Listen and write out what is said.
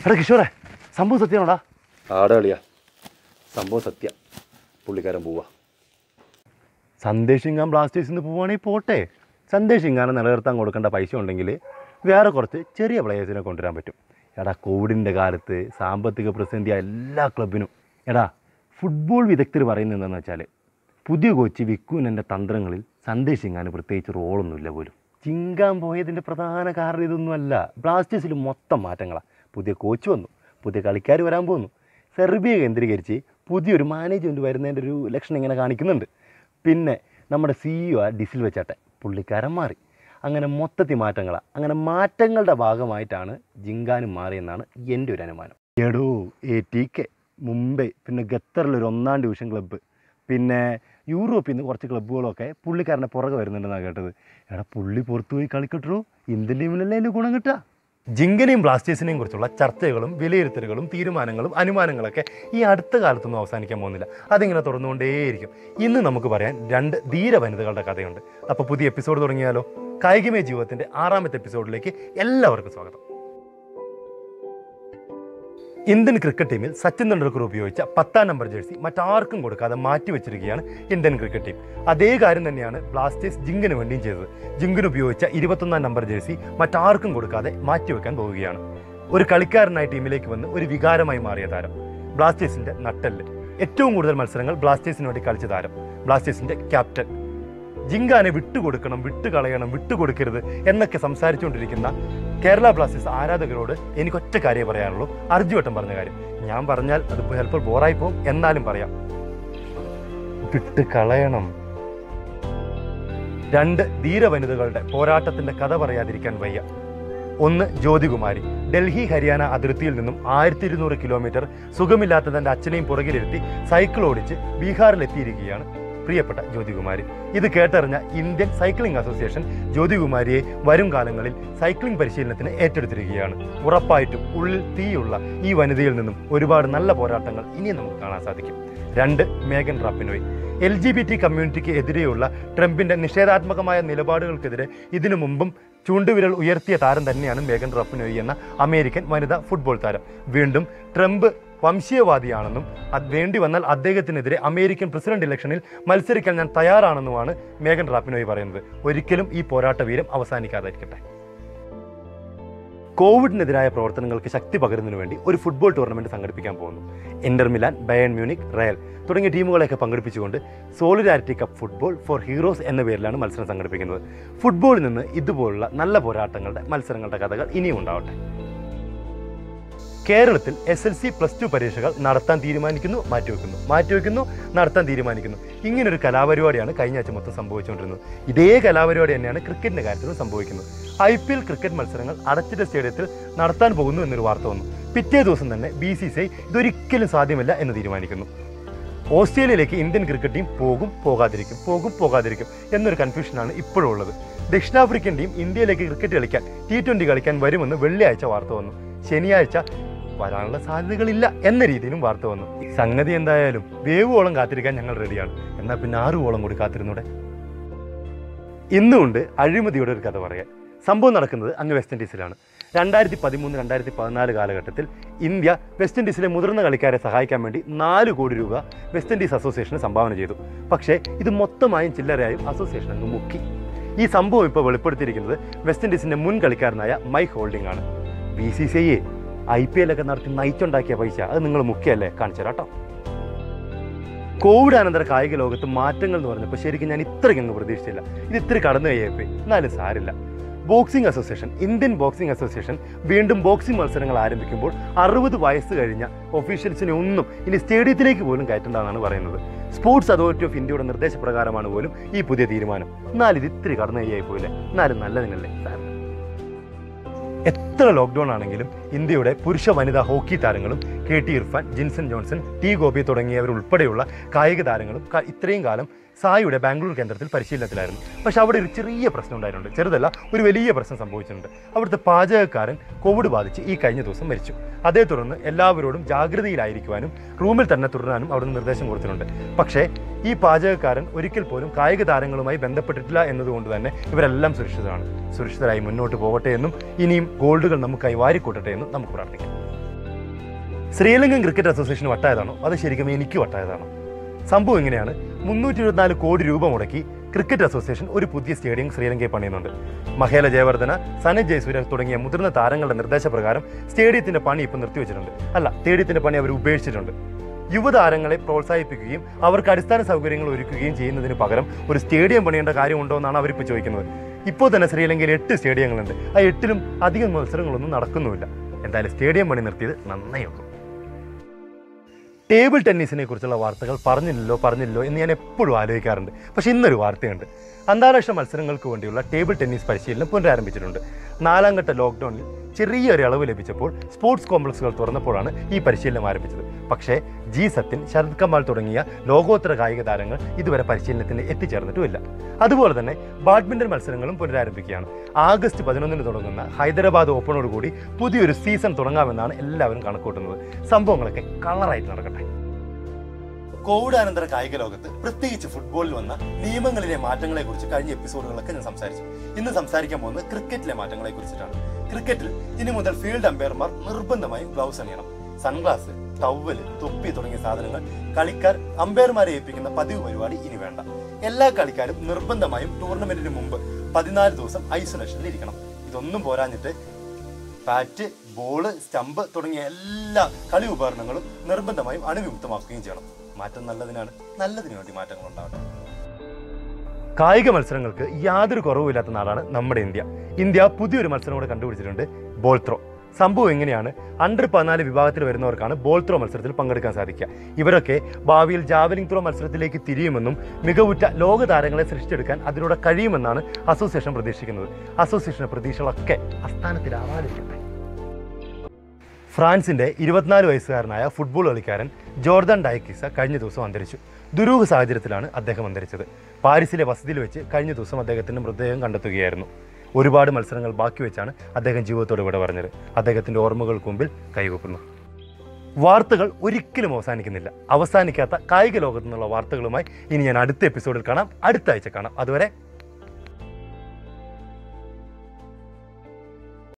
എടാ കിഷോറെ സംഭവം സത്യമാണോടാ ആടെ കളിയാ സംഭവം സത്യ പുള്ളിക്കാരൻ പോവാ സന്ദേശ് ഇങ്ങാൻ ബ്ലാസ്റ്റേഴ്സിൽ നിന്ന് പോവുകയാണെങ്കിൽ പോട്ടെ സന്ദേശ് ഇങ്ങാനെ നിലനിർത്താൻ കൊടുക്കേണ്ട പൈസ ഉണ്ടെങ്കിൽ വേറെ കുറച്ച് ചെറിയ പ്ലേയേഴ്സിനെ കൊണ്ടുവരാൻ പറ്റും എടാ കോവിഡിൻ്റെ കാലത്ത് സാമ്പത്തിക പ്രതിസന്ധിയായ എല്ലാ ക്ലബിനും എടാ ഫുട്ബോൾ വിദഗ്ധർ പറയുന്നത് എന്താണെന്ന് വെച്ചാൽ പുതിയ കോച്ച് വിക്കുവിൻ്റെ തന്ത്രങ്ങളിൽ സന്ദേശ് ഇങ്ങാന് പ്രത്യേകിച്ച് റോളൊന്നുമില്ല പോലും ചിങ്കാൻ പോയതിൻ്റെ പ്രധാന കാരണം ഇതൊന്നുമല്ല ബ്ലാസ്റ്റേഴ്സിൽ മൊത്തം മാറ്റങ്ങളാണ് പുതിയ കോച്ച് വന്നു പുതിയ കളിക്കാർ വരാൻ പോകുന്നു സെർബിയ കേന്ദ്രീകരിച്ച് പുതിയൊരു മാനേജ്മെൻറ്റ് വരുന്നതിൻ്റെ ഒരു ലക്ഷണം ഇങ്ങനെ കാണിക്കുന്നുണ്ട് പിന്നെ നമ്മുടെ സിഇഒ ആ ഡിസിൽ വെച്ചാട്ടെ പുള്ളിക്കാരൻ മാറി അങ്ങനെ മൊത്തത്തിൽ മാറ്റങ്ങളാണ് അങ്ങനെ മാറ്റങ്ങളുടെ ഭാഗമായിട്ടാണ് ജിങ്കാനും മാറിയെന്നാണ് എൻ്റെ ഒരു അനുമാനം എടോ എ ടി കെ മുംബൈ പിന്നെ ഖത്തറിലൊരു ഒന്നാം ഡിവിഷൻ ക്ലബ്ബ് പിന്നെ യൂറോപ്പിൽ നിന്ന് കുറച്ച് ക്ലബ്ബുകളൊക്കെ പുള്ളിക്കാരനെ പുറകെ വരുന്നുണ്ടെന്നാണ് കേട്ടത് എടാ പുള്ളി പുറത്തു പോയി കളിക്കട്ടോ ഇന്ത്യൻ ടീമിനല്ലേ അതിൻ്റെ ഗുണം കിട്ടുക ജിങ്കനെയും ബ്ലാസ്റ്റേഴ്സിനെയും കുറിച്ചുള്ള ചർച്ചകളും വിലയിരുത്തലുകളും തീരുമാനങ്ങളും അനുമാനങ്ങളൊക്കെ ഈ അടുത്ത കാലത്തൊന്നും അവസാനിക്കാൻ പോകുന്നില്ല അതിങ്ങനെ തുറന്നുകൊണ്ടേയിരിക്കും ഇന്ന് നമുക്ക് പറയാൻ രണ്ട് ധീര വനിതകളുടെ കഥയുണ്ട് അപ്പോൾ പുതിയ എപ്പിസോഡ് തുടങ്ങിയാലോ കായികമയ ജീവിതത്തിൻ്റെ ആറാമത്തെ എപ്പിസോഡിലേക്ക് എല്ലാവർക്കും സ്വാഗതം ഇന്ത്യൻ ക്രിക്കറ്റ് ടീമിൽ സച്ചിൻ തെണ്ടുൽക്കർ ഉപയോഗിച്ച പത്താം നമ്പർ ജേഴ്സി മറ്റാർക്കും കൊടുക്കാതെ മാറ്റിവെച്ചിരിക്കുകയാണ് ഇന്ത്യൻ ക്രിക്കറ്റ് ടീം അതേ കാര്യം തന്നെയാണ് ബ്ലാസ്റ്റേഴ്സ് ജിങ്കിന് വേണ്ടിയും ചെയ്തത് ജിങ്കിന് ഉപയോഗിച്ച ഇരുപത്തൊന്നാം നമ്പർ ജേഴ്സി മറ്റാർക്കും കൊടുക്കാതെ മാറ്റിവെക്കാൻ പോവുകയാണ് ഒരു കളിക്കാരനായി ടീമിലേക്ക് വന്ന് ഒരു വികാരമായി മാറിയ താരം ബ്ലാസ്റ്റേഴ്സിന്റെ നട്ടെല്ല് ഏറ്റവും കൂടുതൽ മത്സരങ്ങൾ ബ്ലാസ്റ്റേഴ്സിന് വേണ്ടി കളിച്ച താരം ബ്ലാസ്റ്റേഴ്സിന്റെ ക്യാപ്റ്റൻ ജിങ്കാനെ വിട്ടുകൊടുക്കണം വിട്ടുകളയണം വിട്ടുകൊടുക്കരുത് എന്നൊക്കെ സംസാരിച്ചുകൊണ്ടിരിക്കുന്ന കേരള ബ്ലാസ്റ്റേഴ്സ് ആരാധകരോട് എനിക്ക് ഒറ്റ കാര്യമേ പറയാനുള്ളൂ അർജുവട്ടം പറഞ്ഞ കാര്യം ഞാൻ പറഞ്ഞാൽ അത് ചിലപ്പോൾ ബോറായി പോകും എന്നാലും പറയാം വിട്ട് കളയണം രണ്ട് ധീര വനിതകളുടെ പോരാട്ടത്തിന്റെ കഥ പറയാതിരിക്കാൻ വയ്യ ഒന്ന് ജ്യോതികുമാരി ഡൽഹി ഹരിയാന അതിർത്തിയിൽ നിന്നും ആയിരത്തി ഇരുന്നൂറ് കിലോമീറ്റർ സുഖമില്ലാത്ത തന്റെ അച്ഛനെയും പുറകിലിരുത്തി സൈക്കിൾ ഓടിച്ച് ബീഹാറിലെത്തിയിരിക്കുകയാണ് പ്രിയപ്പെട്ട ജ്യോതികുമാരി ഇത് കേട്ടറിഞ്ഞ ഇന്ത്യൻ സൈക്ലിംഗ് അസോസിയേഷൻ ജ്യോതികുമാരിയെ വരും കാലങ്ങളിൽ സൈക്ലിംഗ് പരിശീലനത്തിന് ഏറ്റെടുത്തിരിക്കുകയാണ് ഉറപ്പായിട്ടും ഉള്ളിൽ തീയുള്ള ഈ വനിതയിൽ നിന്നും ഒരുപാട് നല്ല പോരാട്ടങ്ങൾ ഇനിയും നമുക്ക് കാണാൻ സാധിക്കും രണ്ട് Megan Rapinoe L G B T കമ്മ്യൂണിറ്റിക്ക് എതിരെയുള്ള ട്രംപിന്റെ നിഷേധാത്മകമായ നിലപാടുകൾക്കെതിരെ ഇതിനു മുമ്പും ചൂണ്ടുവിരൽ ഉയർത്തിയ താരം തന്നെയാണ് മേഗൻ റാപ്പിനോയ് എന്ന അമേരിക്കൻ വനിതാ ഫുട്ബോൾ താരം വീണ്ടും ട്രംപ് വംശീയവാദിയാണെന്നും അത് വേണ്ടി വന്നാൽ അദ്ദേഹത്തിനെതിരെ അമേരിക്കൻ പ്രസിഡന്റ് ഇലക്ഷനിൽ മത്സരിക്കാൻ ഞാൻ തയ്യാറാണെന്നുമാണ് മേഗൻ റാപ്പിനോയ് പറയുന്നത് ഒരിക്കലും ഈ പോരാട്ട വീരം അവസാനിക്കാതായിരിക്കട്ടെ കോവിഡിനെതിരായ പ്രവർത്തനങ്ങൾക്ക് ശക്തി പകരുന്നതിന് വേണ്ടി ഒരു ഫുട്ബോൾ ടൂർണമെന്റ് സംഘടിപ്പിക്കാൻ പോകുന്നു Inter Milan Bayern Munich Real തുടങ്ങിയ ടീമുകളെയൊക്കെ പങ്കെടുപ്പിച്ചുകൊണ്ട് solidarity cup football for heroes എന്ന പേരിലാണ് മത്സരം സംഘടിപ്പിക്കുന്നത് ഫുട്ബോളിൽ നിന്ന് ഇതുപോലുള്ള നല്ല പോരാട്ടങ്ങളുടെ മത്സരങ്ങളുടെ കഥകൾ ഇനിയും ഉണ്ടാവട്ടെ കേരളത്തിൽ S L C plus two പരീക്ഷകൾ നടത്താൻ തീരുമാനിക്കുന്നു മാറ്റിവെക്കുന്നു മാറ്റിവെക്കുന്നു നടത്താൻ തീരുമാനിക്കുന്നു ഇങ്ങനൊരു കലാപരിപാടിയാണ് കഴിഞ്ഞ ആഴ്ച മൊത്തം സംഭവിച്ചുകൊണ്ടിരുന്നത് ഇതേ കലാപരിപാടി തന്നെയാണ് ക്രിക്കറ്റിന്റെ കാര്യത്തിലും സംഭവിക്കുന്നത് ഐ പി എൽ ക്രിക്കറ്റ് മത്സരങ്ങൾ അടച്ചിട്ട സ്റ്റേഡിയത്തിൽ നടത്താൻ പോകുന്നു എന്നൊരു വാർത്ത വന്നു പിറ്റേ ദിവസം തന്നെ ബി സി സി ഐ ഇതൊരിക്കലും സാധ്യമല്ല എന്ന് തീരുമാനിക്കുന്നു ഓസ്ട്രേലിയയിലേക്ക് ഇന്ത്യൻ ക്രിക്കറ്റ് ടീം പോകും പോകാതിരിക്കും പോകും പോകാതിരിക്കും എന്നൊരു കൺഫ്യൂഷനാണ് ഇപ്പോഴും ഉള്ളത് ദക്ഷിണാഫ്രിക്കൻ ടീം ഇന്ത്യയിലേക്ക് ക്രിക്കറ്റ് കളിക്കാൻ ടി ട്വൻ്റി കളിക്കാൻ വരുമെന്ന് വെള്ളിയാഴ്ച വാർത്ത വന്നു ശനിയാഴ്ച വരാനുള്ള സാധ്യതകളില്ല എന്ന രീതിയിലും വാർത്ത വന്നു സംഗതി എന്തായാലും വേവുവോളം കാത്തിരിക്കാൻ ഞങ്ങൾ റെഡിയാണ് എന്നാൽ പിന്നെ ആറുവോളം കൂടി കാത്തിരുന്നൂടെ ഇന്നുകൊണ്ട് അഴിമതിയുടെ ഒരു കഥ പറയാൻ സംഭവം നടക്കുന്നത് അങ്ങ് വെസ്റ്റ് ഇൻഡീസിലാണ് രണ്ടായിരത്തി പതിമൂന്ന് രണ്ടായിരത്തി പതിനാല് കാലഘട്ടത്തിൽ ഇന്ത്യ വെസ്റ്റ് ഇൻഡീസിലെ മുതിർന്ന കളിക്കാരെ സഹായിക്കാൻ വേണ്ടി നാല് കോടി രൂപ വെസ്റ്റ് ഇൻഡീസ് അസോസിയേഷന് സംഭാവന ചെയ്തു പക്ഷേ ഇത് മൊത്തമായും ചില്ലറയായും അസോസിയേഷൻ അങ്ങ് മുക്കി ഈ സംഭവം ഇപ്പോൾ വെളിപ്പെടുത്തിയിരിക്കുന്നത് വെസ്റ്റ് ഇൻഡീസിന്റെ മുൻ കളിക്കാരനായ മൈക്ക് ഹോൾഡിംഗ് ആണ് ബി സി സി ഐയെ ഐ പി എൽ ഒക്കെ നടത്തി നയിച്ചുണ്ടാക്കിയ പൈസ അത് നിങ്ങൾ മുഖ്യല്ലേ കാണിച്ചു തരാം കോവിഡ് അനന്തര കായിക ലോകത്ത് മാറ്റങ്ങൾ എന്ന് പറഞ്ഞപ്പോൾ ശരിക്കും ഞാൻ ഇത്രയ്ക്കൊന്നും പ്രതീക്ഷിച്ചില്ല ഇത് ഇത്ര കടന്നു കഴിയപ്പോയി എന്നാലും സാരില്ല boxing association Indian boxing association വീണ്ടും ബോക്സിംഗ് മത്സരങ്ങൾ ആരംഭിക്കുമ്പോൾ അറുപത് വയസ്സ് കഴിഞ്ഞ ഒഫീഷ്യൽസിനെ ഒന്നും ഇനി സ്റ്റേഡിയത്തിലേക്ക് പോലും കയറ്റണ്ടെന്നാണ് പറയുന്നത് സ്പോർട്സ് അതോറിറ്റി ഓഫ് ഇന്ത്യയുടെ നിർദ്ദേശപ്രകാരമാണ് പോലും ഈ പുതിയ തീരുമാനം എന്നാൽ ഇത് ഇത്തിരി കടന്നു കഴിയായി പോയില്ലേ എന്നാലും നല്ലതിനല്ലേ സാറില്ല എത്ര ലോക്ക്ഡൗൺ ആണെങ്കിലും ഇന്ത്യയുടെ പുരുഷ വനിതാ ഹോക്കി താരങ്ങളും K T Irfan Jinson Johnson T Gopi തുടങ്ങിയവരുൾപ്പെടെയുള്ള കായിക താരങ്ങളും ക- ഇത്രയും കാലം സായിയുടെ ബാംഗ്ലൂർ കേന്ദ്രത്തിൽ പരിശീലനത്തിലായിരുന്നു പക്ഷെ അവിടെ ഒരു ചെറിയ പ്രശ്നം ഉണ്ടായിട്ടുണ്ട് ചെറുതല്ല ഒരു വലിയ പ്രശ്നം സംഭവിച്ചിട്ടുണ്ട് അവിടുത്തെ പാചകക്കാരൻ കോവിഡ് ബാധിച്ച് ഈ കഴിഞ്ഞ ദിവസം മരിച്ചു അതേ തുടർന്ന് എല്ലാവരോടും ജാഗ്രതയിലായിരിക്കുവാനും റൂമിൽ തന്നെ തുടരാനും അവിടുന്ന് നിർദ്ദേശം കൊടുത്തിട്ടുണ്ട് പക്ഷേ ഈ പാചകക്കാരൻ ഒരിക്കൽ പോലും കായിക താരങ്ങളുമായി ബന്ധപ്പെട്ടിട്ടില്ല എന്നതുകൊണ്ട് തന്നെ ഇവരെല്ലാം സുരക്ഷിതരാണ് സുരക്ഷിതരായി മുന്നോട്ട് പോകട്ടെ എന്നും ഇനിയും ഗോൾഡുകൾ നമുക്കായി വാരിക്കൂട്ടട്ടെ എന്നും നമുക്ക് പ്രാർത്ഥിക്കാം ശ്രീലങ്കൻ ക്രിക്കറ്റ് അസോസിയേഷൻ വട്ടായതാണോ അത് ശരിക്കും എനിക്ക് വട്ടായതാണോ സംഭവം ഇങ്ങനെയാണ് മുന്നൂറ്റി ഇരുപത്തിനാല് കോടി രൂപ മുടക്കി ക്രിക്കറ്റ് അസോസിയേഷൻ ഒരു പുതിയ സ്റ്റേഡിയം ശ്രീലങ്കയിൽ പണിയുന്നുണ്ട് മഹേല ജയവർദ്ധന സനത് ജയസൂര്യ തുടങ്ങിയ മുതിർന്ന താരങ്ങളുടെ നിർദ്ദേശപ്രകാരം സ്റ്റേഡിയത്തിന്റെ പണി ഇപ്പോൾ നിർത്തിവെച്ചിട്ടുണ്ട് അല്ല സ്റ്റേഡിയത്തിന്റെ പണി അവർ ഉപേക്ഷിച്ചിട്ടുണ്ട് യുവതാരങ്ങളെ പ്രോത്സാഹിപ്പിക്കുകയും അവർക്ക് അടിസ്ഥാന സൗകര്യങ്ങൾ ഒരുക്കുകയും ചെയ്യുന്നതിന് പകരം ഒരു സ്റ്റേഡിയം പണിയേണ്ട കാര്യമുണ്ടോ എന്നാണ് അവരിപ്പോൾ ചോദിക്കുന്നത് ഇപ്പോൾ തന്നെ ശ്രീലങ്കയിൽ എട്ട് സ്റ്റേഡിയങ്ങളുണ്ട് ആ എട്ടിലും അധികം മത്സരങ്ങളൊന്നും നടക്കുന്നുമില്ല എന്തായാലും സ്റ്റേഡിയം പണി നിർത്തിയത് നന്നായി ഉള്ളൂ ടേബിൾ ടെന്നീസിനെ കുറിച്ചുള്ള വാർത്തകൾ പറഞ്ഞില്ലല്ലോ പറഞ്ഞില്ലല്ലോ എന്ന് ഞാൻ എപ്പോഴും ആലോചിക്കാറുണ്ട് പക്ഷെ ഇന്നൊരു വാർത്തയുണ്ട് അന്താരാഷ്ട്ര മത്സരങ്ങൾക്ക് വേണ്ടിയുള്ള ടേബിൾ ടെന്നീസ് പരിശീലനം പുനരാരംഭിച്ചിട്ടുണ്ട് നാലാം ഘട്ട ലോക്ക്ഡൌണിൽ ചെറിയൊരു ഇളവ് ലഭിച്ചപ്പോൾ സ്പോർട്സ് കോംപ്ലക്സുകൾ തുറന്നപ്പോഴാണ് ഈ പരിശീലനം ആരംഭിച്ചത് പക്ഷേ ജി സത്യൻ ശരത് കമാൽ തുടങ്ങിയ ലോകോത്തര കായിക താരങ്ങൾ ഇതുവരെ പരിശീലനത്തിന് എത്തിച്ചേർന്നിട്ടുമില്ല അതുപോലെ തന്നെ ബാഡ്മിന്റൺ മത്സരങ്ങളും പുനരാരംഭിക്കുകയാണ് ആഗസ്റ്റ് പതിനൊന്നിന് തുടങ്ങുന്ന ഹൈദരാബാദ് ഓപ്പണോടുകൂടി പുതിയൊരു സീസൺ തുടങ്ങാമെന്നാണ് എല്ലാവരും കണക്കൂട്ടുന്നത് സംഭവങ്ങളൊക്കെ കളറായിട്ട് നടക്കട്ടെ കോവിഡ് അനന്തര കായിക ലോകത്ത് പ്രത്യേകിച്ച് ഫുട്ബോളിൽ വന്ന നിയമങ്ങളിലെ മാറ്റങ്ങളെ കുറിച്ച് കഴിഞ്ഞ എപ്പിസോഡുകളൊക്കെ ഞാൻ സംസാരിച്ചു ഇന്ന് സംസാരിക്കാൻ പോകുന്നത് ക്രിക്കറ്റിലെ മാറ്റങ്ങളെ കുറിച്ചിട്ടാണ് ക്രിക്കറ്റിൽ ഇനി മുതൽ ഫീൽഡ് അമ്പയർമാർ നിർബന്ധമായും ഗ്ലൗസ് അണിയണം സൺഗ്ലാസ് ടവല് തൊപ്പി തുടങ്ങിയ സാധനങ്ങൾ കളിക്കാർ അമ്പയർമാരെ ഏൽപ്പിക്കുന്ന പതിവ് പരിപാടി ഇനി വേണ്ട എല്ലാ കളിക്കാരും നിർബന്ധമായും ടൂർണമെന്റിന് മുമ്പ് പതിനാല് ദിവസം ഐസൊലേഷനിൽ ഇരിക്കണം ഇതൊന്നും പോരാഞ്ഞിട്ട് ബാറ്റ് ബോള് സ്റ്റമ്പ് തുടങ്ങിയ എല്ലാ കളി ഉപകരണങ്ങളും നിർബന്ധമായും അണുവിമുക്തമാക്കുകയും ചെയ്യണം മാറ്റം നല്ലതിനാണ് നല്ലതിനു വേണ്ടി മാറ്റങ്ങൾ ഉണ്ടാവട്ടെ കായിക മത്സരങ്ങൾക്ക് യാതൊരു കുറവുമില്ലാത്ത നാടാണ് നമ്മുടെ ഇന്ത്യ ഇന്ത്യ പുതിയൊരു മത്സരം കൂടെ കണ്ടുപിടിച്ചിട്ടുണ്ട് ബോൾ ത്രോ സംഭവം എങ്ങനെയാണ് അണ്ടർ പതിനാല് വിഭാഗത്തിൽ വരുന്നവർക്കാണ് ബോൾ ത്രോ മത്സരത്തിൽ പങ്കെടുക്കാൻ സാധിക്കുക ഇവരൊക്കെ ഭാവിയിൽ ജാവലിംഗ് ത്രോ മത്സരത്തിലേക്ക് തിരിയുമെന്നും മികവുറ്റ ലോക താരങ്ങളെ സൃഷ്ടിച്ചെടുക്കാൻ അതിലൂടെ കഴിയുമെന്നാണ് അസോസിയേഷൻ പ്രതീക്ഷിക്കുന്നത് അസോസിയേഷന്റെ പ്രതീക്ഷകളൊക്കെ അസ്ഥാനത്തിലാവാതിരിക്കട്ടെ ഫ്രാൻസിന്റെ ഇരുപത്തിനാല് വയസ്സുകാരനായ ഫുട്ബോൾ കളിക്കാരൻ ജോർദാൻ ഡയക്കിസ കഴിഞ്ഞ ദിവസം അന്തരിച്ചു ദുരൂഹ സാഹചര്യത്തിലാണ് അദ്ദേഹം അന്തരിച്ചത് പാരീസിലെ വസതിയിൽ വെച്ച് കഴിഞ്ഞ ദിവസം അദ്ദേഹത്തിന്റെ മൃതദേഹം കണ്ടെത്തുകയായിരുന്നു ഒരുപാട് മത്സരങ്ങൾ ബാക്കി വെച്ചാണ് അദ്ദേഹം ജീവിതത്തോട് വിട പറഞ്ഞത് അദ്ദേഹത്തിന്റെ ഓർമ്മകൾക്ക് മുമ്പിൽ കൈകൊക്കുന്നു വാർത്തകൾ ഒരിക്കലും അവസാനിക്കുന്നില്ല അവസാനിക്കാത്ത കായിക ലോകത്തു നിന്നുള്ള വാർത്തകളുമായി ഇനി ഞാൻ അടുത്ത എപ്പിസോഡിൽ കാണാം അടുത്ത ആഴ്ച കാണാം അതുവരെ